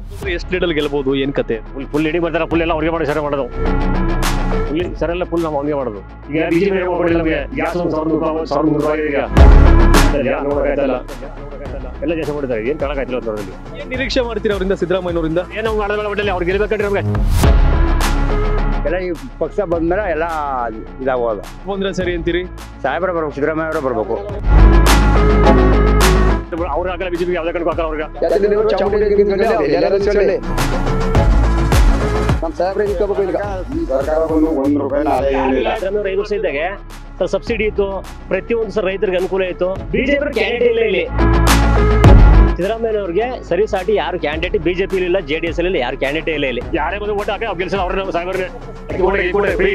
ಎಷ್ಟು ಲೀಡಲ್ಲಿ ಗೆಲ್ಬಹುದು ಏನ್ ಕತೆ ಫುಲ್ ಫುಲ್ ಇಡೀ ಬರ್ತಾರೆ ಫುಲ್ ಎಲ್ಲ ಅವ್ರಿಗೆ ಮಾಡಿ ಸರಿ ಮಾಡೋದು ಫುಲ್ ಸರ್ ಎಲ್ಲ ಫುಲ್ ನಾವು ಹಂಗೆ ಮಾಡೋದು ಈಗ ಬಿಜೆಪಿ ಕೊಡಿಲ್ಲ ನಮಗೆ ಗ್ಯಾಸ್ ಒಂದು ಸಾವಿರದ ರೂಪಾಯಿ ಸಾವಿರದ ನೂರು ರೂಪಾಯಿ ಈಗ ಯಾರು ನೋಡೋಕ್ಕಾಯ್ತಲ್ಲ ಎಲ್ಲ ಜಾಸ್ತಿ ಮಾಡಿದ್ದಾರೆ ಏನು ಕಾಣಕ್ಕಾಯ್ತಿಲ್ಲ ಅದರಲ್ಲಿ ಏನ್ ನಿರೀಕ್ಷೆ ಮಾಡ್ತೀರಾ ಅವರಿಂದ ಸಿದ್ದರಾಮಯ್ಯನವರಿಂದ ಏನೋ ಮಾಡಿದ್ರೆ ಬಿಡಲಿ ಅವ್ರು ಗೆಲ್ಬೇಕಂದ್ರೆ ನಮಗೆ ಎಲ್ಲ ಈ ಪಕ್ಷ ಬಂದ್ಮೇಲೆ ಎಲ್ಲ ಇದಾಗೋದು ಬಂದ್ರೆ ಸರಿ ಅಂತೀರಿ ಸಾಹೇಬ್ರ ಬರ್ಬೇಕು ಸಿದ್ದರಾಮಯ್ಯ ಅವರೇ ಬರ್ಬೇಕು ಅವ್ರು ಹಾಕಲ್ಲ ಬಿಜೆಪಿ ಯಾವುದೇ ಕಡೆ ಹಾಕಲ್ಲ ಅವ್ರಿಗೆ ಯಾಕಂದ್ರೆ ಚಾಮುಂಡಿ ನಿಂತ್ಕೊಳ್ಳಿ, ಅವ್ರು ಎಲ್ಲರೂ ನಿಂತ್ಕೊಳ್ಳಿ. ನಮ್ ಸಾಹೇಬ್ರೆ ನಿಂತ್ಕೋಬೇಕು ಈಗ ಸರ್ಕಾರ ಬಂದು ಒಂದ್ ರೂಪಾಯಿ ಸಿದ್ದರಾಮಯ್ಯ ಐದು ವರ್ಷ ಇದ್ದಾಗೆ ಸರ್ ಸಬ್ಸಿಡಿ ಇತ್ತು ಪ್ರತಿಯೊಂದು ಸರ್ ರೈತರಿಗೆ ಅನುಕೂಲ ಇತ್ತು ಬಿಜೆಪಿ ಕ್ಯಾಂಡಿಡೇಟ್ ಇಲ್ಲ ಇಲ್ಲಿ ಸಿದ್ದರಾಮಯ್ಯ ಅವ್ರಿಗೆ ಸರಿ ಸಾಟಿ ಯಾರು ಕ್ಯಾಂಡಿಡೇಟ್ ಬಿಜೆಪಿ ಇಲ್ಲ ಜೆ ಡಿ ಎಸ್ ಇಲ್ಲ ಯಾರು ಕ್ಯಾಂಡಿಡೇಟ್ ಇಲ್ಲ ಇಲ್ಲಿ ಯಾರೇ ಬಂದು ಓಟ್ ಹಾಕಿ ಅವ್ರು ಗೆಲ್ಸಲ್ಲ ಅವ್ರನ್ನ ಸಾಹೇಬ್ರಿಗೆ ಫ್ರೀ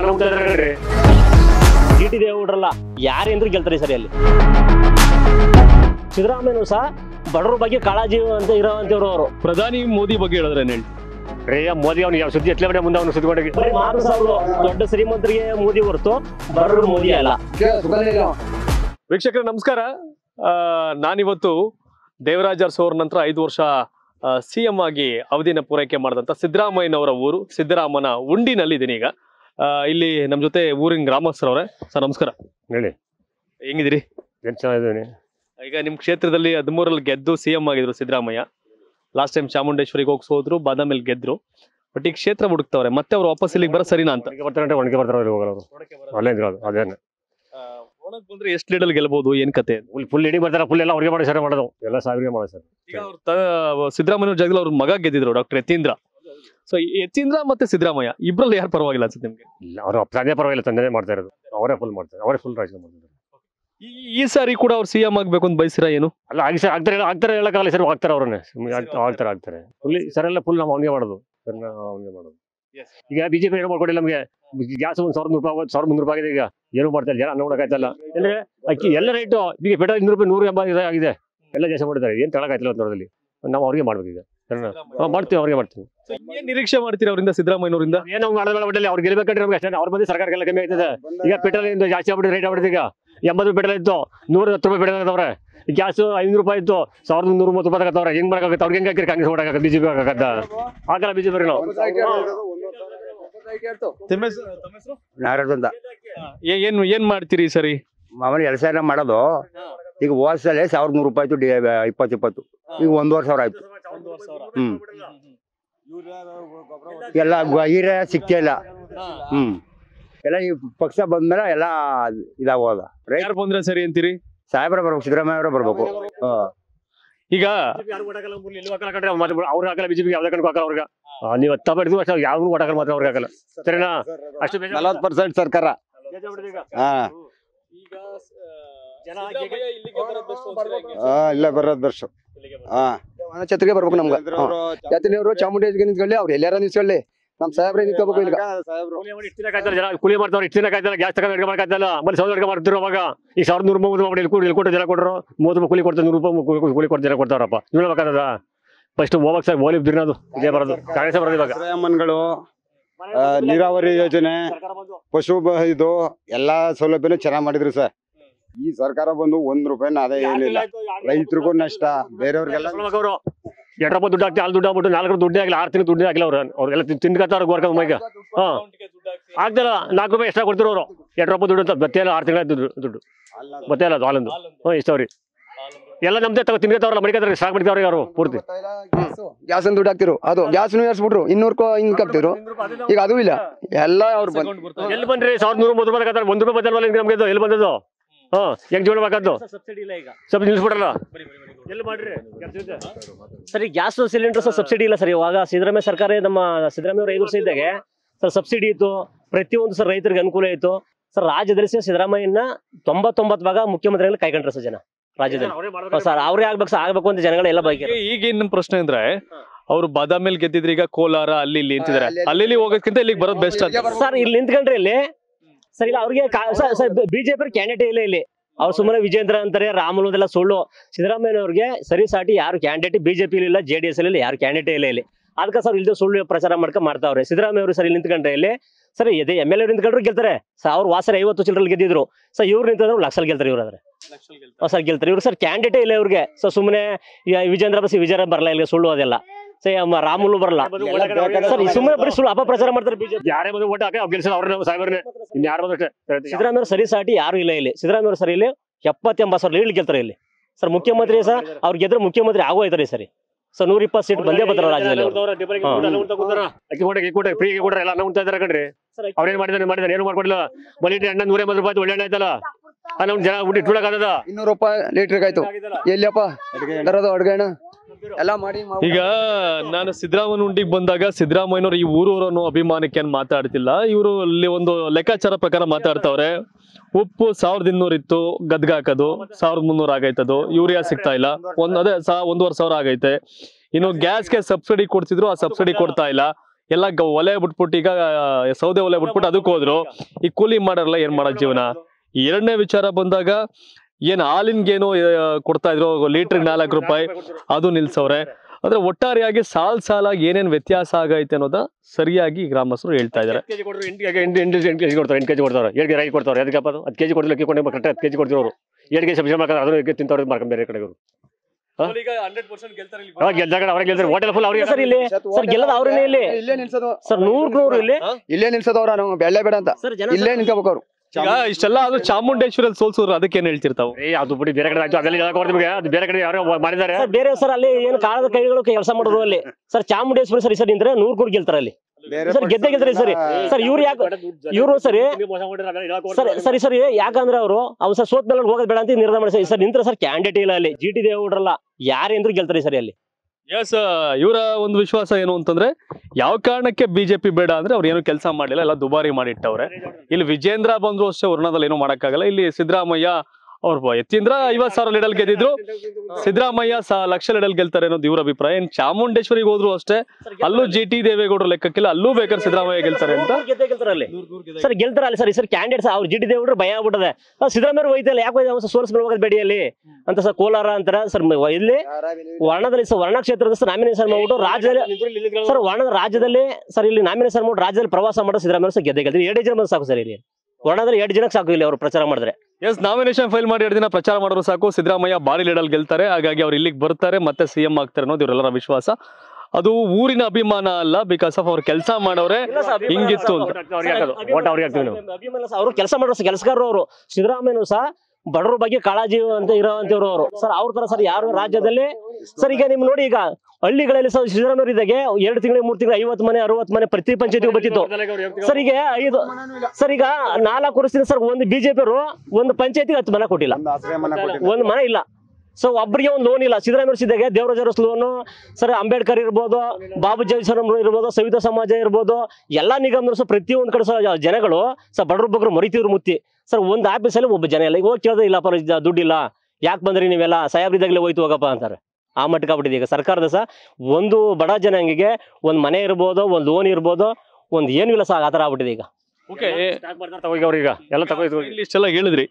ಜಿ ಟಿ ದೇವೇಗೌಡರಲ್ಲ ಯಾರೇಂದ್ರೂ ಗೆಲ್ತಾರೆ ಈ ಸರಿ ಅಲ್ಲಿ ಸಿದ್ದರಾಮಯ್ಯನು ಸಹ ಬಡವ್ರ ಬಗ್ಗೆ ಕಾಳಜಿ ಅಂತ ಇರೋವಂತವ್ರು ಅವರು ಪ್ರಧಾನಿ ಮೋದಿ ಬಗ್ಗೆ ಹೇಳಿದ್ರೆ ಏನ್ ಹೇಳ್ತೀರಿ ರೇ ಮೋದಿ ಅವ್ನು ಯಾವ ಸುದ್ದಿ ಎತ್ತಲೇ ಮುಂದೆ ಅವನು ಸುದ್ದಿ ಮಾಡಿ ದೊಡ್ಡ ಶ್ರೀಮಂತರಿಗೆ ಮೋದಿ ಹೊರತು ಬಡವರು ಮೋದಿ ಅಲ್ಲ ವೀಕ್ಷಕರೇ ನಮಸ್ಕಾರ ಆ, ನಾನಿವತ್ತು ದೇವರಾಜ್ ಅರಸು ಅವ್ರ ನಂತರ ಐದು ವರ್ಷ ಸಿ ಎಂ ಆಗಿ ಅವಧಿನ ಪೂರೈಕೆ ಮಾಡಿದಂತ ಸಿದ್ದರಾಮಯ್ಯನವರ ಊರು ಸಿದ್ದರಾಮನ ಉಂಡಿನಲ್ಲಿ ಇದೀನಿ ಈಗ ಆ, ಇಲ್ಲಿ ನಮ್ಮ ಜೊತೆ ಊರಿನ ಗ್ರಾಮಸ್ಥರವ್ರೆ ಸರ್ ನಮಸ್ಕಾರ ಹೇಳಿ ಹೆಂಗಿದಿರಿ ಏನು ಚೆನ್ನಾಗಿದ್ದೀನಿ ಈಗ ನಿಮ್ಮ ಕ್ಷೇತ್ರದಲ್ಲಿ ಹದಿಮೂರಲ್ಲಿ ಗೆದ್ದು ಸಿ ಎಂ ಆಗಿದ್ರು ಸಿದ್ದರಾಮಯ್ಯ ಲಾಸ್ಟ್ ಟೈಮ್ ಚಾಮುಂಡೇಶ್ವರಿಗೆ ಹೋಗಿ ಸೋದ್ರು ಬಾದಾಮಿಯಲ್ಲಿ ಗೆದ್ರು ಬಟ್ ಈ ಕ್ಷೇತ್ರ ಹುಡುಕ್ತವ್ರೆ ಮತ್ತೆ ಅವ್ರು ವಾಪಸ್ ಇಲ್ಲಿಗೆ ಬರೋ ಸರಿನಾ ಅಂತ ಒಣಗಿ ಬರ್ತಾರೆ ಒಣಗಿ ಬರ್ತಾರೆ ಅವ್ರಿಗೆ ಹೋಗೋರು ಅಲ್ಲೇ ಇದ್ರು ಅದು ಅದೇನು ಒಣಗ್ ಬಂದ್ರೆ ಎಷ್ಟು ಲೀಡಲ್ಲಿ ಗೆಲ್ಬಹುದು ಏನ್ ಕತೆ ಫುಲ್ ಫುಲ್ ಇಡೀ ಬರ್ತಾರೆ ಫುಲ್ ಎಲ್ಲ ಅವ್ರಿಗೆ ಮಾಡಿ ಸರಿ ಮಾಡೋದು ಎಲ್ಲ ಸಾವಿರಿಗೆ ಮಾಡೋದು ಸರ್ ಈಗ ಅವ್ರ ತ- ಸಿದ್ದರಾಮಯ್ಯ ಜಾಗದಲ್ಲಿ ಅವ್ರ ಮಗ ಗೆದ್ದಿದ್ರು ಡಾಕ್ಟರ್ ಯತೀಂದ್ರ ಸೊ ಯತೀಂದ್ರ ಮತ್ತೆ ಸಿದ್ದರಾಮಯ್ಯ ಇಬ್ರಲ್ಲಿ ಯಾರು ಪರವಾಗಿಲ್ಲ ಅನ್ಸುತ್ತೆ ನಿಮ್ಗೆ ಇಲ್ಲ ಅವರು ತಂದೆ ಪರವಾಗಿಲ್ಲ ತಂದೆ ಮಾಡ್ತಾ ಇರೋದು ಅವರೇ ಫುಲ್ ಮಾಡ್ತಾರೆ ಅವರೇ ಫುಲ್ ರಾಜಕೀಯ ಮಾಡ್ತಾರೆ ಈ- ಈ ಸಾರಿ ಕೂಡ ಅವ್ರು ಸಿಎಂ ಆಗ್ಬೇಕು ಅಂತ ಬಯಸಿರ ಏನು ಅಲ್ಲ ಆಗಿ ಸರ್ ಆಗ್ತಾರೆ ಆಗ್ತಾರೆ ಹೇಳಕ್ಕಾಗಲ್ಲ ಸರ್ ಆಗ್ತಾರೆ ಅವ್ರನ್ನೇ ಸುಮ್ನೆ ಆಗ್- ಆಗ್ತಾರೆ ಆಗ್ತಾರೆ ಫುಲ್ ಸರ್ ಎಲ್ಲ ಫುಲ್ ನಾವು ಹಂಗೆ ಮಾಡೋದು ಸರ್ ನಾವು ಹಂಗೆ ಮಾಡೋದು ಈಗ ಬಿಜೆಪಿ ಏನು ಮಾಡ್ಕೊಡಿಲ್ಲ ನಮಗೆ ಗ್ಯಾಸ್ ಒಂದು ಸಾವಿರದ ನೂರು ರೂಪಾಯಿ ಆಗೋದು ಸಾವಿರದ ಮುನ್ನೂರು ರೂಪಾಯಿ ಆಗಿದೆ ಈಗ ಏನು ಮಾಡ್ತಾರೆ ಜನ ನೋಡಕ್ಕಾಯ್ತಲ್ಲ ಅಂದ್ರೆ ಅಕ್ಕಿ ಎಲ್ಲ ರೇಟು ಈಗ ಪೆಟ್ರೋಲ್ ಇನ್ನೂರು ರೂಪಾಯಿ ನೂರು ಎಂಬತ್ತು ಆಗಿದೆ ಎಲ್ಲ ಜಾಸ್ತಿ ಮಾಡಿದ್ದಾರೆ ಏನು ತಗೊಳಕಾಯ್ತಿಲ್ಲ ನೋಡೋದಲ್ಲಿ ನಾವು ಅವ್ರಿಗೆ ಮಾಡ್ಬೇಕು ಈಗ ಸರಿನಾ? ನಾವು ಮಾಡ್ತೀವಿ ಅವ್ರಿಗೆ ಮಾಡ್ತೀವಿ So, ಏನ್ ನಿರೀಕ್ಷೆ ಮಾಡ್ತೀರಾ ಅವರಿಂದ ಸಿದ್ದರಾಮಯ್ಯನವರಿಂದ ಏನೋ ಮಾಡಿದ್ರೆ ಬಿಡಲಿ ಅವ್ರು ಗೆಲ್ಬೇಕಂದ್ರೆ ನಮ್ಗೆ ಅಷ್ಟೇ ಅವ್ರ ಬಂದು ಸರ್ಕಾರಕ್ಕೆಲ್ಲ ಕಮ್ಮಿ ಆಗ್ತದೆ ಈಗ ಪೆಟ್ರೋಲ್ ಇಂದ ಜಾಸ್ತಿ ಆಗ್ಬಿಟ್ಟು ರೇಟ್ ಆಗ್ಬಿಟ್ಟಿದೆ ಈಗ ಎಂಬತ್ತು ಪೆಟ್ರೋಲ್ ಇತ್ತು ನೂರ ಹತ್ತು ರೂಪಾಯಿ ಪೆಟ್ರೋಲ್ ಆಗತ್ತವ್ರೆ ಗ್ಯಾಸ್ ಐನೂರು ರೂಪಾಯಿ ಇತ್ತು ಸಾವಿರದ ಮುನ್ನೂರ ಮೂವತ್ತು ರೂಪಾಯಿ ಆಗತ್ತವ್ರೆ ಹೆಂಗ್ ಮಾಡಕ್ಕಾಗತ್ತೆ ಅವ್ರಿಗೆ ಹೆಂಗೆ ಹಾಕಿರಿ ಕಾಂಗ್ರೆಸ್ ಓಡಾಕ ಬಿಜೆಪಿ ಆಗತ್ತ ಆಗಲ್ಲ ಬಿಜೆಪಿ ನಾವು ನಾಗರಾಜ್ ಅಂತ ಏ- ಏನ್ ಏನ್ ಮಾಡ್ತೀರಿ ಈ ಸರಿ ಮಾಮೂಲಿ ಕೆಲಸ ಎಲ್ಲ ಮಾಡೋದು ಈಗ ಹೋದ್ಸಲೇ ಸಾವಿರದ ನೂರು ರೂಪಾಯಿ ಆಯ್ತು ಡಿ ಇಪ್ಪತ್ತು ಇಪ್ಪತ್ತು ಈಗ ಒಂದೂವರೆ ಸಾವಿರ ಆಯ್ತು ಹ್ಮ್ ಎಲ್ಲ ಗ- ಹೀರೆ ಸಿಗ್ತಾ ಇಲ್ಲ ಹ್ಮ್ ಎಲ್ಲ ಈ ಪಕ್ಷ ಬಂದ್ಮೇಲೆ ಎಲ್ಲ ಇದಾಗೋದು ರೈತ ಯಾರು ಬಂದ್ರೆ ಸರಿ ಅಂತೀರಿ ಸಾಹೇಬ್ರ ಬರ್ಬೇಕು ಸಿದ್ದರಾಮಯ್ಯ ಅವರೇ ಬರ್ಬೇಕು ಹಾ. ಈಗ ಅವ್ರು ಹಾಕಲ್ಲ ಬಿಜೆಪಿ ಯಾವ್ದೇ ಕಣಕ್ಕೂ ಹಾಕಲ್ಲ ಅವ್ರಿಗೆ ಆ, ನೀವು ಹತ್ತ ಬಡಿದು ಅಷ್ಟು ಯಾವ್ದು ಓಡಾಕಲ್ಲ ಮಾತ್ರ ಅವ್ರಿಗೆ ಹಾಕಲ್ಲ ಸರಿನಾ ಅಷ್ಟು ಬೇಜಾರ್- ನಲವತ್ತು ಪರ್ಸೆಂಟ್ ಸರ್ಕಾರ ಬೇಜಾರ್ ಬಿಡಿ ಈಗ. ಹಾ ಜನ ಹಾ, ಇಲ್ಲ ಬರೋದು ಬರ್ಸು ಹಾ ಛತ್ರಿಗೆ ಬರ್ಬೇಕು ನಮ್ಗೆ ಯಾತನೆ ಅವರು ಚಾಮುಂಡಿ ನಿಂತ್ಕೊಳ್ಳಿ ಅವ್ರು ಎಲ್ಲಾರ ನಿಂತ್ಕೊಳ್ಳಿ ನಮ್ ಸಾಹೇಬ್ರೆ ನಿಂತ್ಕೋಬೇಕು ಈಗ ಕೂಲಿ ಮಾಡಿ ಇಷ್ಟ್ ದಿನ ಕಾಯ್ತಾರೆ ಜನ ಕೂಲಿ ಮಾಡ್ತಾವ್ರೆ ಇಷ್ಟು ದಿನ ಕಾಯ್ತಾರೆ ಗ್ಯಾಸ್ ತಗೊಂಡು ಅಡುಗೆ ಮಾಡಕ್ಕಾಯ್ತಲ್ಲ ಮತ್ತೆ ಸೌದೆ ಅಡುಗೆ ಮಾಡ್ತಿರೋ ಅವಾಗ ಈ ಸಾವಿರದ ನೂರು ಮೂವತ್ತು ರೂಪಾಯಿ ಇಲ್ಲಿ ಕೊಟ್ಟು ಇಲ್ಲಿ ಕೊಟ್ಟು ಜನ ಕೊಟ್ಟರು ಮೂವತ್ತು ರೂಪಾಯಿ ಕೂಲಿ ಕೊಡ್ತಾರೆ ನೂರು ರೂಪಾಯಿ ಕೂಲಿ- ಕೂಲಿ ಕೊಟ್ಟು ಜನ ಕೊಡ್ತಾರಪ್ಪ ನೋಡ್ಬೇಕಾದ ಫಸ್ಟ್ ಹೋಗಕ್ ಸರ್ ಓಲಿ ಬಿದ್ದಿರೋದು ಇದೇ ಬರೋದು ಕಾಂಗ್ರೆಸ್ ಬರೋದು ಇವಾಗ ಮನ್ಗಳು ನೀರಾವರಿ ಯೋಜನೆ ಪಶು ಬ- ಇದು ಎಲ್ಲಾ ಸೌಲಭ್ಯನೂ ಚೆನ್ನಾಗ್ ಮಾಡಿದ್ರು ಸರ್ ಈ ಸರ್ಕಾರ ಬಂದು ಒಂದ್ ರೂಪಾಯಿನ ಆದಾಯ ಏನಿಲ್ಲ ರೈತರಿಗೂ ನಷ್ಟ ಬೇರೆಯವ್ರಿಗೆಲ್ಲ ಅವರು ಎರಡಪ್ಪ ದುಡ್ಡು ಹಾಕ್ತಿ ಅಲ್ಲಿ ದುಡ್ಡು ಹಾಕ್ಬಿಟ್ಟು ನಾಲ್ಕು ದುಡ್ಡೇ ಆಗಿಲ್ಲ ಆರು ತಿಂಗಳು ದುಡ್ಡೇ ಆಗಿಲ್ಲ ಅವ್ರು ಅವ್ರಿಗೆಲ್ಲ ತಿನ್ಕತ್ತಾರ ಗೋರ್ಕ ಮೈಗ ಹಾ ಆಗ್ತಿಲ್ಲ ನಾಲ್ಕು ರೂಪಾಯಿ ಎಕ್ಸ್ಟ್ರಾ ಕೊಡ್ತಿರೋ ಅವರು ಎರಡು ರೂಪಾಯಿ ದುಡ್ಡು ಅಂತ ಬತ್ತೆ ಇಲ್ಲ ಆರು ತಿಂಗಳ ದುಡ್ಡು ದುಡ್ಡು ಬತ್ತೆ ಇಲ್ಲ ಅದು ಹಾಲಂದು ಹ್ಞೂ ಇಷ್ಟವ್ರಿ ಎಲ್ಲ ನಮ್ದೇ ತಗೋ ತಿನ್ಕತ್ತವ್ರಲ್ಲ ಮಡಿಕತ್ತಾರೆ ಸ್ಟಾಕ್ ಮಾಡಿದವ್ರಿಗೆ ಅವರು ಪೂರ್ತಿ ಗ್ಯಾಸ್ ದುಡ್ಡು ಹಾಕ್ತಿರು ಅದು ಗ್ಯಾಸ್ ಏರ್ಸ್ಬಿಟ್ರು ಇನ್ನೂರ್ಕೋ ಹಿಂಗ್ ಹಾಕ್ತಿರು ಈಗ ಅದು ಇಲ್ಲ ಎಲ್ಲ ಅವ್ರು ಬಂದ್ ಎಲ್ಲಿ ಬಂದ್ರಿ ಸಾವಿರದ ನೂರ ಮೂವತ್ತು ರೂಪಾಯಿ ತಗೋತಾರೆ ಒಂದು ರೂಪಾಯಿ ಬದಲ್ ನಮ್ಗೆ ಇದು ಎಲ್ಲಿ ಬಂದದ್ದು ಹಾ ಹೆಂಗ್ ಜೀವನ ಬೇಕಾದ್ದು ಸಬ್ಸಿಡಿ ಇಲ್ಲ ಈಗ ಸ್ವಲ್ಪ ನಿಲ್ಸ್ಬಿಟ್ರಲ್ಲ ಎಲ್ಲಿ ಮಾಡ್ರಿ ಸರಿ ಗ್ಯಾಸ್ ಸಿಲಿಂಡರ್ ಸಹ ಸಬ್ಸಿಡಿ ಇಲ್ಲ ಸರ್ ಇವಾಗ ಸಿದ್ದರಾಮಯ್ಯ ಸರ್ಕಾರ ನಮ್ಮ ಸಿದ್ದರಾಮಯ್ಯ ಅವರು ಐದು ವರ್ಷ ಇದ್ದಾಗೆ ಸರ್ ಸಬ್ಸಿಡಿ ಇತ್ತು ಪ್ರತಿಯೊಂದು ಸರ್ ರೈತರಿಗೆ ಅನುಕೂಲ ಇತ್ತು ಸರ್ ರಾಜ್ಯದಲ್ಲಿ ಸಹ ಸಿದ್ದರಾಮಯ್ಯನ ತೊಂಬತ್ತೊಂಬತ್ತು ಭಾಗ ಮುಖ್ಯಮಂತ್ರಿಗಳು ಕೈಗೊಂಡ್ರೆ ಸರ್ ಜನ ರಾಜ್ಯದಲ್ಲಿ ಸರ್ ಅವರೇ ಆಗ್ಬೇಕು ಸರ್ ಆಗ್ಬೇಕು ಅಂತ ಜನಗಳೆಲ್ಲ ಬೈತಾರೆ ಈಗ ಏನ್ ನಮ್ ಪ್ರಶ್ನೆ ಅಂದ್ರೆ ಅವ್ರು ಬಾದಾಮಿಲ್ ಗೆದ್ದಿದ್ರೆ ಈಗ ಕೋಲಾರ ಅಲ್ಲಿ ಇಲ್ಲಿ ಅಂತಿದ್ದಾರೆ ಅಲ್ಲಿ ಇಲ್ಲಿ ಹೋಗೋದ್ಕಿಂತ ಇಲ್ಲಿಗೆ ಬರೋದು ಬೆಸ್ಟ್ ಅಂತ ಸರ್ ಇಲ್ಲಿ ನಿಂತ್ಕೊಂಡ್ರೆ ಇಲ್ಲಿ ಸರ್ ಇಲ್ಲ ಅವ್ರಿಗೆ ಬಿಜೆಪಿ ಕ್ಯಾಂಡಿಡೇಟ್ ಇಲ್ಲ ಇಲ್ಲಿ ಅವ್ರು ಸುಮ್ಮನೆ ವಿಜೇಂದ್ರ ಅಂತಾರೆ ರಾಮುಲು ಅದೆಲ್ಲ ಸುಳ್ಳು ಸಿದ್ದರಾಮಯ್ಯನವ್ರಿಗೆ ಸರಿ ಸಾಟಿ ಯಾರು ಕ್ಯಾಂಡಿಡೇಟ್ ಬಿಜೆಪಿ ಇಲ್ಲ ಜೆ ಡಿ ಎಸ್ ಇಲ್ಲ ಯಾರು ಕ್ಯಾಂಡಿಡೇಟ್ ಇಲ್ಲ ಇಲ್ಲಿ ಅದಕ್ಕೆ ಸರ್ ಇಲ್ದು ಸುಳ್ಳು ಪ್ರಚಾರ ಮಾಡ್ಕೊಂಡು ಮಾಡ್ತಾವ್ರೆ ಸಿದ್ದರಾಮಯ್ಯ ಅವರು ಸರಿ ನಿಂತ್ಕೊಂಡ್ರೆ ಇಲ್ಲಿ ಸರಿ ಇದೆ ಎಮ್ ಎಲ್ ಎ ನಿಂತ್ಕೊಂಡ್ರು ಗೆಲ್ತಾರೆ ಸರ್ ಅವ್ರು ವಾಸರ ಐವತ್ತು ಚಿಲ್ಲರಲ್ಲಿ ಗೆದ್ದಿದ್ರು ಸರ್ ಇವ್ರು ನಿಂತಂದ್ರೆ ಲಕ್ಷಲ್ ಗೆಲ್ತಾರೆ ಇವ್ರಾದ್ರೆ ಸರ್ ಗೆಲ್ತಾರೆ ಇವ್ರು ಸರ್ ಕ್ಯಾಂಡಿಡೇಟೇ ಇಲ್ಲ ಇವ್ರಿಗೆ ಸೊ ಸುಮ್ಮನೆ ವಿಜೇಂದ್ರ ಬಸ್ ವಿಜಯ ಬರಲ್ಲ ಇಲ್ಲಿ ಸುಳ್ಳು ಅದೆಲ್ಲ ಸೇ ರಾಮುಲು ಬರಲ್ಲ ಸರ್ ಸುಮ್ಮನೆ ಬರೀ ಸುಳ್ಳು ಅಪಪ್ರಚಾರ ಮಾಡ್ತಾರೆ ಬಿಜೆಪಿ ಯಾರೇ ಬಂದು ಓಟ್ ಹಾಕಿ ಅವ್ರು ಗೆಲ್ಸಲ್ಲ ಅವ್ರನ್ನ ಸಾಹೇಬ್ರನ್ನೇ ಇನ್ ಯಾರು ಬಂದು ಅಷ್ಟೇ ಸಿದ್ದರಾಮಯ್ಯ ಸರಿ ಸಾಟಿ ಯಾರು ಇಲ್ಲ ಇಲ್ಲಿ ಸಿದ್ದರಾಮಯ್ಯ ಸರಿ ಇಲ್ಲಿ ಎಪ್ಪತ್ತು ಎಂಬತ್ತು ಸಾವಿರ ಲೀಡ್ ಗೆಲ್ತಾರೆ ಇಲ್ಲಿ ಸರ್ ಮುಖ್ಯಮಂತ್ರಿ ಸರ್ ಅವ್ರು ಗೆದ್ರೆ ಮುಖ್ಯಮಂತ್ರಿ ಆಗೋ ಐತಾರೆ ಸರ್ ಸರ್ ನೂರ ಇಪ್ಪತ್ತು ಸೀಟ್ ಬಂದೇ ಬರ್ತಾರೆ ರಾಜ್ಯದಲ್ಲಿ ಅವ್ರು. ಅಕ್ಕಿ ಊಟ ಊಟ ಫ್ರೀ ಊಟ ಎಲ್ಲ ಅನ್ನ ಉಣ್ತಾ ಇದಾರೆ ಕಣ್ರಿ ಅವ್ರೇನ್ ಮಾಡಿದಾನೆ ಮಾಡಿದಾನೆ ಏನು ಮಾಡ್ಕೊಡಿಲ್ಲ ಬಲಿ ಅಣ್ಣ ನೂರ ಎಂಬತ್ತು ರೂಪಾಯಿ ಒಳ್ಳೆ ಎಣ್ಣೆ ಆಯ್ತಲ್ಲ ಅಲ್ಲ ಜನ ಊಟ ಇಟ್ಬಿಡಕ್ಕಾಗದ ಇನ್ನೂರು ರೂಪಾಯಿ ಲೀಟ್ರಿಗೆ ಆಯ್ತು ಎಲ್ಲಿಯಪ್ಪ ತರೋದು ಅಡ್ಗೆಣ ಎಲ್ಲ ಮಾಡಿ ಮಾವು- ಈಗ ನಾನು ಸಿದ್ದರಾಮಯ್ಯ ಉಂಡಿಗೆ ಬಂದಾಗ ಸಿದ್ದರಾಮಯ್ಯನವ್ರು ಈ ಊರೂರು ಅನ್ನೋ ಅಭಿಮಾನಕ್ಕೆ ಏನ್ ಮಾತಾಡ್ತಿಲ್ಲ ಇವರು ಇಲ್ಲಿ ಒಂದು ಲೆಕ್ಕಾಚಾರ ಪ್ರಕಾರ ಮಾತಾಡ್ತಾವ್ರೆ ಉಪ್ಪು ಸಾವಿರದ ಇನ್ನೂರು ಇತ್ತು ಗದ್ಗ ಹಾಕೋದು ಸಾವಿರದ ಮುನ್ನೂರು ಆಗೈತದು ಯೂರಿಯಾ ಸಿಗ್ತಾ ಇಲ್ಲ ಒಂದ್ ಅದೇ ಸಾ ಒಂದೂವರೆ ಸಾವಿರ ಆಗೈತೆ ಇನ್ನು ಗ್ಯಾಸ್ಗೆ ಸಬ್ಸಿಡಿ ಕೊಡ್ತಿದ್ರು ಆ ಸಬ್ಸಿಡಿ ಕೊಡ್ತಾ ಇಲ್ಲ ಎಲ್ಲ ಗ- ಒಲೆ ಬಿಟ್ಬಿಟ್ಟು ಈಗ ಆ, ಸೌದೆ ಒಲೆ ಬಿಟ್ಬಿಟ್ಟು ಅದಕ್ಕೆ ಹೋದ್ರು ಈ ಕೂಲಿ ಮಾಡಾರಲ್ಲ ಏನ್ ಮಾಡೋ ಜೀವನ ಈ ಎರಡನೇ ವಿಚಾರ ಬಂದಾಗ ಏನ್ ಹಾಲಿನ್ಗೇನು ಆ, ಕೊಡ್ತಾ ಇದ್ರು ಲೀಟರ್ ನಾಲ್ಕು ರೂಪಾಯಿ ಅದು ನಿಲ್ಸವ್ರೆ ಅಂದ್ರೆ ಒಟ್ಟಾರೆಯಾಗಿ ಸಾಲ್ ಸಾಲಾಗಿ ಏನೇನ್ ವ್ಯತ್ಯಾಸ ಆಗೈತೆ ಅನ್ನೋದ ಸರಿಯಾಗಿ ಗ್ರಾಮಸ್ಥರು ಹೇಳ್ತಾ ಇದಾರೆ ಕೆಜಿ ಕೊಡ್ರು ಎಂಟು ಎಂಟು ಎಂಟು ಎಂಟು ಕೆಜಿ ಕೊಡ್ತಾರೆ ಎಂಟು ಕೆಜಿ ಕೊಡ್ತಾರೆ ಏಳು ಕೆಜಿ ರೈಸ್ ಕೊಡ್ತಾರೆ ಅದಕ್ಕೆ ಅದು ಹತ್ತು ಕೆಜಿ ಕೊಡ್ತಿಲ್ಲ ಕೊಂಡು ಕರೆಕ್ಟ್ ಹತ್ತು ಕೆಜಿ ಕೊಡ್ತಿದ್ರು ಅವರು ಏಳು ಕೆಜಿ ಸಬ್ಸಿಡಿ ಮಾಡ್ತಾರೆ ಅದನ್ನು ತಿಂತವ್ರು ಮಾಡ್ಕೊಂಡು ಬೇರೆ ಕಡೆಗೆ ಅವಾಗ ಗೆಲ್ದಾಗ ಅವ್ರಿಗೆ ಗೆಲ್ತಾರೆ ಹೋಟೆಲ್ ಫುಲ್ ಅವ್ರಿಗೆ ಸರ್ ಇಲ್ಲಿ ಸರ್ ಗೆಲ್ಲದ ಅವ್ರೇನೆ ಇಲ್ಲಿ ಇಲ್ಲೇ ನಿಲ್ಸೋದು ಸರ್ ನೂರ್ ನೂರು ಇಲ್ಲಿ ಇಲ್ಲೇ ನಿಲ್ಸೋದು ಅವ್ರ ನಾವು ಬೆಳ್ಳೆ ಬೇಡ ಅಂತ ಸರ್ ಜನ ಇಲ್ಲೇ ನಿಂತ್ಕೋಬೇಕು ಅವ್ರು ಈಗ ಇಷ್ಟೆಲ್ಲ ಆದ್ರೂ ಚಾಮುಂಡೇಶ್ವರಲ್ಲಿ ಸೋಲ್ಸೋರು ಅದಕ್ಕೆ ಏನ್ ಹೇಳ್ತಿರ್ತಾವ ಏ ಅದು ಬಿಡಿ ಬೇರೆ ಕಡೆ ಆಯ್ತು ಅದೆಲ್ಲ ಹೇಳಕ್ ಹೊರತು ನಿಮಗೆ ಅದು ಬೇರೆ ಕಡೆ ಯಾರೋ ಮಾಡಿದ್ದಾರೆ ಸರ್ ಬೇರೆ ಸರ್ ಅಲ್ಲಿ ಏನು ಕಾಳದ ಕೈಗಳು ಕೆಲಸ ಮಾಡೋದು ಅಲ್ಲಿ ಸರ್ ಚಾಮುಂಡೇಶ್ವರಿ ಸರಿ ಸರ್ ನಿಂತ್ರೆ ನೂರ್ ನೂರ್ ಗೆಲ್ತಾರೆ ಅಲ್ಲಿ ಬೇರೆ ಸರ್ ಗೆದ್ದೆ ಗೆಲ್ತಾರೆ ಸರಿ ಸರ್ ಇವ್ರು ಯಾಕೆ ಇವ್ರು ಸರಿ ಸರಿ ಸರಿ ಸರಿ ಯಾಕಂದ್ರೆ ಅವರು ಅವ್ನು ಸರ್ ಸೋತ್ ಮೇಲೆ ಹೋಗೋದ್ ಬೇಡ ಅಂತ ನಿರ್ಧಾರ ಮಾಡಿ ಸರ್ ನಿಂತ್ರೆ ಸರ್ ಕ್ಯಾಂಡಿಡೇಟ್ ಇಲ್ಲ ಅಲ್ಲಿ ಜಿ ಟಿ ದೇವೇಗೌಡ್ರಲ್ಲ ಯಾರೇಂದ್ರು ಗೆಲ್ತಾರೆ ಸರಿ ಅಲ್ಲಿ ಎಸ್ ಇವರ ಒಂದು ವಿಶ್ವಾಸ ಏನು ಅಂತಂದ್ರೆ ಯಾವ ಕಾರಣಕ್ಕೆ ಬಿಜೆಪಿ ಬೇಡ ಅಂದ್ರೆ ಅವ್ರು ಏನು ಕೆಲಸ ಮಾಡಿಲ್ಲ ಎಲ್ಲ ದುಬಾರಿ ಮಾಡಿಟ್ಟವ್ರೆ ಇಲ್ಲಿ ವಿಜೇಂದ್ರ ಬಂದ್ರು ಅಷ್ಟೇ ವರ್ಣದಲ್ಲಿ ಏನು ಮಾಡಕ್ಕಾಗಲ್ಲ ಇಲ್ಲಿ ಸಿದ್ದರಾಮಯ್ಯ ಅವ್ರು ಎತ್ತಿಂದ್ರ ಐವತ್ ಸಾವಿರ ಲೀಡಲ್ ಗೆದ್ದಿದ್ರು ಸಿದ್ದರಾಮಯ್ಯ ಸ ಲಕ್ಷ ಲೀಡಲ್ ಗೆಲ್ತಾರೆ ಅನ್ನೋದು ಇವ್ರ ಅಭಿಪ್ರಾಯ ಇನ್ ಚಾಮುಂಡೇಶ್ವರಿಗೆ ಹೋದ್ರು ಅಷ್ಟೇ ಅಲ್ಲೂ ಜಿ ಟಿ ದೇವೇಗೌಡರು ಲೆಕ್ಕಕ್ಕಿಲ್ಲ ಅಲ್ಲೂ ಬೇಕಾದ್ರೆ ಸಿದ್ದರಾಮಯ್ಯ ಗೆಲ್ತಾರೆ ಅಂತ ಗೆದ್ದೇ ಗೆಲ್ತಾರೆ ಅಲ್ಲಿ ಸರ್ ಗೆಲ್ತಾರ ಅಲ್ಲಿ ಸರ್ ಸರ್ ಕ್ಯಾಂಡಿಡೇಟ್ಸ್ ಅವ್ರು ಜಿ ಟಿ ದೇವೇಗೌಡರು ಭಯ ಆಗ್ಬಿಟ್ಟದೆ ಸಿದ್ದರಾಮಯ್ಯ ಹೋಯ್ತಲ್ಲ ಯಾಕೆ ಹೋಯ್ತು ಸೋರ್ಸ್ ಮೇಲೆ ಹೋಗೋದು ಬೇಡಿ ಅಲ್ಲಿ ಅಂತ ಸರ್ ಕೋಲಾರ ಅಂತಾರೆ ಸರ್ ಮ- ಇಲ್ಲಿ ವರ್ಣದಲ್ಲಿ ಸರ್ ವರ್ಣ ಕ್ಷೇತ್ರದ ಸರ್ ನಾಮಿನೇಷನ್ ಮಾಡ್ಬಿಟ್ಟು ರಾಜ್ಯದಲ್ಲಿ ಸರ್ ವರ್ಣದ ರಾಜ್ಯದಲ್ಲಿ ಸರ್ ಇಲ್ಲಿ ನಾಮಿನೇಷನ್ ಮಾಡ್ಬಿಟ್ಟು ರಾಜ್ಯದಲ್ಲಿ ಪ್ರವಾಸ ಮಾಡೋ ಸಿದ್ದರಾಮಯ್ಯ ಸರ್ ಗೆದ್ದೆ ಗೆಲ್ತಾರೆ ಎರಡು ಜನ ಬಂದು ಸಾಕು ಸರ್ ಇಲ್ಲಿ ವರ್ಣದಲ್ಲಿ ಎರಡು ಜನಕ್ಕೆ ಸಾಕು ಇಲ್ಲಿ ಅವರು ಪ್ರಚಾರ ಮಾಡಿದ್ರೆ ಎಸ್ ನಾಮಿನೇಷನ್ ಫೈಲ್ ಮಾಡಿ ಎರಡು ದಿನ ಪ್ರಚಾರ ಮಾಡೋರು ಸಾಕು ಸಿದ್ದರಾಮಯ್ಯ ಬಾರಿ ಲೀಡಲ್ ಗೆಲ್ತಾರೆ ಹಾಗಾಗಿ ಅವ್ರು ಇಲ್ಲಿಗೆ ಬರ್ತಾರೆ ಮತ್ತೆ ಸಿಎಂ ಆಗ್ತಾರೆ ಅನ್ನೋದು ಇವರೆಲ್ಲರ ವಿಶ್ವಾಸ ಅದು ಊರಿನ ಅಭಿಮಾನ ಅಲ್ಲ ಬಿಕಾಸ್ ಆಫ್ ಅವ್ರು ಕೆಲಸ ಮಾಡೋರೆ ಹಿಂಗಿತ್ತು ಅಂತ ಅವ್ರಿಗೆ ಹಾಕೋದು ಓಟ್ ಅವ್ರಿಗೆ ಹಾಕ್ತೀವಿ ನಾವು ಅಭಿಮಾನ ಸಹ ಅವರು ಕೆಲಸ ಮಾಡೋ ಕೆಲಸಗಾರರು ಅವರು ಸಿದ್ದರಾಮಯ್ಯನು ಸಹ ಬಡವ್ರ ಬಗ್ಗೆ ಕಾಳಜಿ ಅಂತ ಇರೋಂತವ್ರು ಅವರು ಸರ್ ಅವ್ರ ತರ ಸರ್ ಯಾರು ರಾಜ್ಯದಲ್ಲಿ ಸರ್ ಈಗ ನಿಮ್ ನೋಡಿ ಈಗ ಹಳ್ಳಿಗಳಲ್ಲಿ ಸರ್ ಸಿದ್ದರಾಮಯ್ಯ ಇದ್ದಾಗೆ ಎರಡು ತಿಂಗಳಿಗೆ ಮೂರು ತಿಂಗಳು ಐವತ್ತು ಮನೆ ಅರವತ್ತು ಮನೆ ಪ್ರತಿ ಪಂಚಾಯತಿಗೂ ಬರ್ತಿತ್ತು ಸರ್ ಈಗ ಐದು ಸರ್ ಈಗ ನಾಲ್ಕು ವರ್ಷದಿಂದ ಸರ್ ಒಂದು ಬಿಜೆಪಿ ಅವರು ಒಂದು ಪಂಚಾಯತಿಗೆ ಹತ್ತು ಮನೆ ಕೊಟ್ಟಿಲ್ಲ ಒಂದು ಆಶ್ರಯ ಮನೆ ಕೊಟ್ಟಿಲ್ಲ ಒಂದು ಮನೆ ಇಲ್ಲ ಸೊ ಒಬ್ಬರಿಗೆ ಒಂದು ಲೋನ್ ಇಲ್ಲ ಸಿದ್ದರಾಮಯ್ಯ ಇದ್ದಾಗೆ ದೇವರಾಜ ಅರಸ್ ಲೋನು ಸರ್ ಅಂಬೇಡ್ಕರ್ ಇರ್ಬೋದು ಬಾಬು ಜಗದೀಶ್ವರಂ ಇರ್ಬೋದು ಸವಿತಾ ಸಮಾಜ ಇರ್ಬೋದು ಎಲ್ಲಾ ನಿಗಮದವರು ಸಹ ಪ್ರತಿಯೊಂದು ಕಡೆ ಸಹ ಜನಗಳು ಸರ್ ಬಡವ್ರ ಬಗ್ರು ಮರಿತಿದ್ರು ಮುತ್ತಿ ಸರ್ ಒಂದು ಆಫೀಸಲ್ಲಿ ಒಬ್ಬ ಜನ ಇಲ್ಲ ಈಗ ಹೋಗಿ ಕೇಳಿದ್ರೆ ಇಲ್ಲಪ್ಪ ಇದು ದುಡ್ಡಿಲ್ಲ ಯಾಕೆ ಬಂದ್ರಿ ನೀವೆಲ್ಲ ಸಾಹೇಬ್ರಿದಾಗಲೇ ಹೋಯ್ತು ಹೋಗಪ್ಪ ಅಂತಾರೆ ಆ ಮಟ್ಟಕ್ಕೆ ಆಗ್ಬಿಟ್ಟಿದೆ ಈಗ ಸರ್ಕಾರದ ಸಹ ಒಂದು ಬಡ ಜನಾಂಗಿಗೆ ಒಂದು ಮನೆ ಇರ್ಬೋದು ಒಂದು ಲೋನ್ ಇರ್ಬೋದು ಒಂದು ಏನೂ ಇಲ್ಲ ಸರ್ ಆ ಥರ ಆಗ್ಬಿಟ್ಟಿದೆ ಈಗ ಓಕೆ ತಗೋಗಿ ಅವ್ರೀಗ ಎಲ್ಲ ತಗೋಯ್ತು ಇಲ್ಲಿ ಇಷ್ಟೆಲ್ಲ ಹೇಳಿದ್ರಿ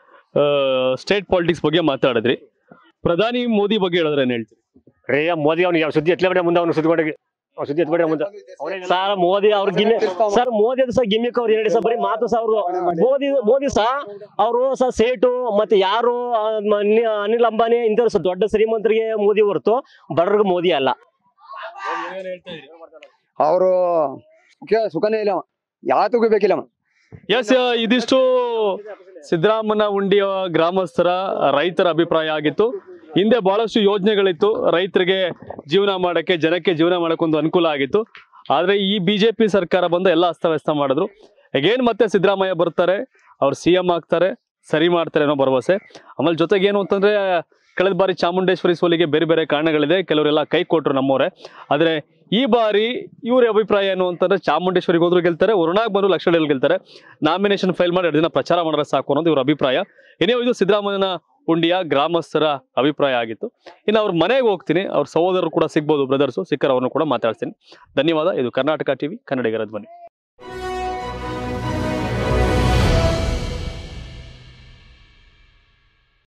ಸ್ಟೇಟ್ ಪಾಲಿಟಿಕ್ಸ್ ಬಗ್ಗೆ ಮಾತಾಡಿದ್ರಿ ಪ್ರಧಾನಿ ಮೋದಿ ಬಗ್ಗೆ ಹೇಳಿದ್ರೆ ಏನ್ ಹೇಳ್ತೀರಿ ರೇ ಮೋದಿ ಅವ್ನು ಯಾವ ಸುದ್ದಿ ಎತ್ತಲೇ ಮುಂದೆ ಅವ್ನು ಸುದ್ದಿ ಕೊಡಗೆ ಅವ್ನು ಸುದ್ದಿ ಎತ್ಬೇಡ ಮುಂದೆ ಸರ್ ಮೋದಿ ಅವ್ರ ಗಿಮ್ಮಿ ಸರ್ ಮೋದಿ ಅದು ಸಹ ಗಿಮ್ಮಿಕ್ ಅವ್ರು ಹೇಳಿ ಸರ್ ಬರೀ ಮಾತು ಸಹ ಅವ್ರು ಮೋದಿ ಮೋದಿ ಸಹ ಅವರು ಸಹ ಸೇಟು ಮತ್ತೆ ಯಾರು ಆ, ಮ- ನಿ- ಅನಿಲ್ ಅಂಬಾನಿ ಇಂಥವ್ರು ಸಹ ದೊಡ್ಡ ಶ್ರೀಮಂತರಿಗೆ ಮೋದಿ ಹೊರತು ಬಡವ್ರಿಗೆ ಮೋದಿ ಅಲ್ಲ ಅವರು ಸುಖನೇ ಇಲ್ಲ ಅವ. ಯಾತಕ್ಕೂ ಬೇಕಿಲ್ಲ ಅವ. ಎಸ್ ಇದಿಷ್ಟು ಸಿದ್ದರಾಮನ ಉಂಡಿಯ ಗ್ರಾಮಸ್ಥರ ರೈತರ ಅಭಿಪ್ರಾಯ ಆಗಿತ್ತು ಹಿಂದೆ ಬಹಳಷ್ಟು ಯೋಜನೆಗಳಿತ್ತು ರೈತರಿಗೆ ಜೀವನ ಮಾಡಕ್ಕೆ ಜನಕ್ಕೆ ಜೀವನ ಮಾಡಕ್ಕೆ ಒಂದು ಅನುಕೂಲ ಆಗಿತ್ತು ಆದ್ರೆ ಈ ಬಿಜೆಪಿ ಸರ್ಕಾರ ಬಂದು ಎಲ್ಲ ಅಸ್ತವ್ಯಸ್ತ ಮಾಡಿದ್ರು ಅಗೇನ್ ಮತ್ತೆ ಸಿದ್ದರಾಮಯ್ಯ ಬರ್ತಾರೆ ಅವ್ರು ಸಿ ಎಂ ಆಗ್ತಾರೆ ಸರಿ ಮಾಡ್ತಾರೆ ಅನ್ನೋ ಭರವಸೆ ಆಮೇಲೆ ಜೊತೆಗೆ ಏನು ಅಂತಂದ್ರೆ ಕಳೆದ ಬಾರಿ ಚಾಮುಂಡೇಶ್ವರಿ ಸೋಲಿಗೆ ಬೇರೆ ಬೇರೆ ಕಾರಣಗಳಿದೆ ಕೆಲವರೆಲ್ಲ ಕೈ ಕೊಟ್ರು ನಮ್ಮವರೇ ಆದ್ರೆ ಈ ಬಾರಿ ಇವ್ರ ಅಭಿಪ್ರಾಯ ಏನು ಅಂತಂದ್ರೆ ಚಾಮುಂಡೇಶ್ವರಿಗೆ ಹೋದ್ರು ಗೆಲ್ತಾರೆ ವರುಣಾಗ್ ಬಂದು ಲಕ್ಷ ಗೆಲ್ತಾರೆ ನಾಮಿನೇಷನ್ ಫೈಲ್ ಮಾಡಿ ಎರಡು ದಿನ ಪ್ರಚಾರ ಮಾಡಿದ್ರೆ ಸಾಕು ಅನ್ನೋದು ಇವ್ರ ಅಭಿಪ್ರಾಯ ಏನೇ ಇದು ಸಿದ್ದರಾಮಯ್ಯನ ಉಂಡಿಯ ಗ್ರಾಮಸ್ಥರ ಅಭಿಪ್ರಾಯ ಆಗಿತ್ತು ಇನ್ನು ಅವ್ರ ಮನೆಗೆ ಹೋಗ್ತೀನಿ ಅವ್ರ ಸಹೋದರರು ಕೂಡ ಸಿಗ್ಬೋದು ಬ್ರದರ್ಸು ಸಿಕ್ಕರ್ ಅವ್ರನ್ನು ಕೂಡ ಮಾತಾಡ್ತೀನಿ ಧನ್ಯವಾದ ಇದು ಕರ್ನಾಟಕ ಟಿವಿ ಕನ್ನಡಿಗರ ಧ್ವನಿ